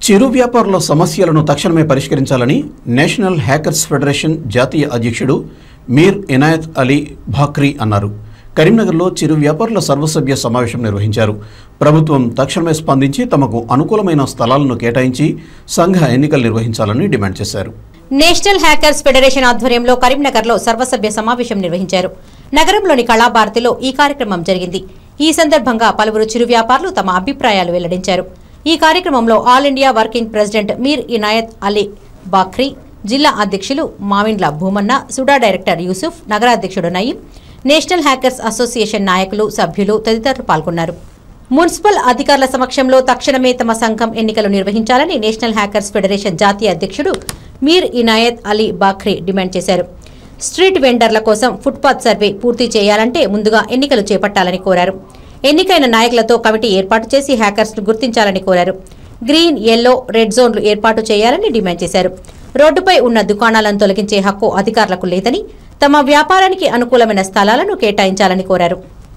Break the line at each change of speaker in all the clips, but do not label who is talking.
చిరు వ్యాపారుల సమస్యలను తక్షణమే పరిష్కరించాలని నేషనల్ హ్యాకర్స్ ఫెడరేషన్ జాతీయ అధ్యక్షుడు మీర్ ఇనాయత్ అలీ భాక్రీ అన్నారు కరీంనగర్లో చిరు వ్యాపారుల సర్వసభ్య సమావేశం నిర్వహించారు ప్రభుత్వం తక్షణమే స్పందించి తమకు అనుకూలమైన స్థలాలను కేటాయించి సంఘ ఎన్నికలు నిర్వహించాలని డిమాండ్ చేశారు
నేషనల్ హ్యాకర్స్ ఫెడరేషన్ ఆధ్వర్యంలో కరీంనగర్లో సర్వసభ్య సమావేశం నిర్వహించారు నగరంలోని కళాభారతిలో ఈ కార్యక్రమం జరిగింది ఈ సందర్భంగా పలువురు చిరు వ్యాపారులు తమ అభిప్రాయాలు వెల్లడించారు ఈ కార్యక్రమంలో All India working president Mir Inayat Ali Bakhri జిల్లా అధ్యక్షులు మావిండ్ల భూమన్న సుడా డైరెక్టర్ యూసుఫ్ నగరాధ్యక్షుడు నయీం నేషనల్ హ్యాకర్స్ అసోసియేషన్ నాయకులు సభ్యులు తదితరులు పాల్గొన్నారు మున్సిపల్ అధికారుల సమక్షంలో తక్షణమే తమ సంఘం ఎన్నికలు నిర్వహించాలని నేషనల్ హ్యాకర్స్ ఫెడరేషన్ జాతీయ అధ్యక్షుడు మీర్ ఇనాయత్ అలీ బాఖ్రీ డిమాండ్ చేశారు స్ట్రీట్ వెండర్ల కోసం ఫుట్పాత్ సర్వే పూర్తి చేయాలంటే ముందుగా ఎన్నికలు చేపట్టాలని కోరారు ఎన్నికైన నాయకులతో కమిటీ ఏర్పాటు చేసి హ్యాకర్స్ను గుర్తించాలని కోరారు గ్రీన్ ఎల్లో రెడ్ జోన్లు ఏర్పాటు చేయాలని డిమాండ్ చేశారు రోడ్డుపై ఉన్న దుకాణాలను తొలగించే హక్కు అధికారులకు లేదని తమ వ్యాపారానికి అనుకూలమైన స్థలాలను కేటాయించాలని కోరారు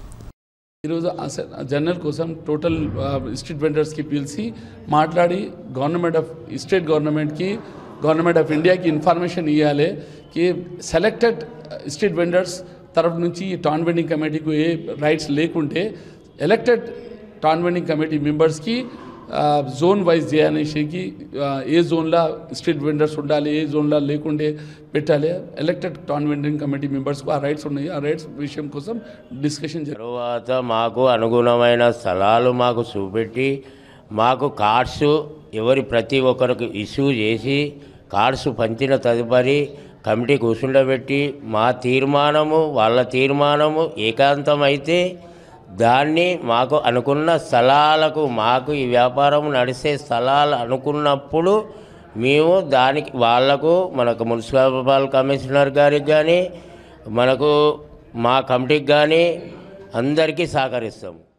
ఈరోజు అస- జర్నల్ కోసం టోటల్ ఆ, స్ట్రీట్ వెండర్స్కి పిలిచి మాట్లాడి గవర్నమెంట్ ఆఫ్ స్టేట్ గవర్నమెంట్కి గవర్నమెంట్ ఆఫ్ ఇండియాకి ఇన్ఫర్మేషన్ ఇవ్వాలి కి సెలెక్టెడ్ స్ట్రీట్ వెండర్స్ తరఫు నుంచి ఈ టాన్ వెండింగ్ కమిటీకి ఏ రైట్స్ లేకుంటే ఎలక్టెడ్ టాన్ వెండింగ్ కమిటీ మెంబర్స్కి జోన్ వైజ్ చేయాలనేసి ఏ జోన్లో స్ట్రీట్ వెండర్స్ ఉండాలి ఏ జోన్లో లేకుండే పెట్టాలి ఎలక్టెడ్ టాన్ వెండింగ్ కమిటీ మెంబర్స్కు ఆ రైట్స్ ఉన్నాయి ఆ రైట్స్ విషయం కోసం డిస్కషన్ జరుగుతుంది
తరువాత మాకు అనుగుణమైన స్థలాలు మాకు చూపెట్టి మాకు కార్డ్స్ ఎవరి ప్రతి ఒక్కరికి ఇష్యూ చేసి కార్డ్స్ పంచిన తదుపరి కమిటీ కూర్చుండబెట్టి మా తీర్మానము వాళ్ళ తీర్మానము ఏకాంతమైతే దాన్ని మాకు అనుకున్న స్థలాలకు మాకు ఈ వ్యాపారం నడిసే స్థలాలు అనుకున్నప్పుడు మేము దానికి వాళ్లకు మనకు మున్సిపల్ కమిషనర్ గారికి కానీ మనకు మా కమిటీకి కానీ అందరికీ సహకరిస్తాం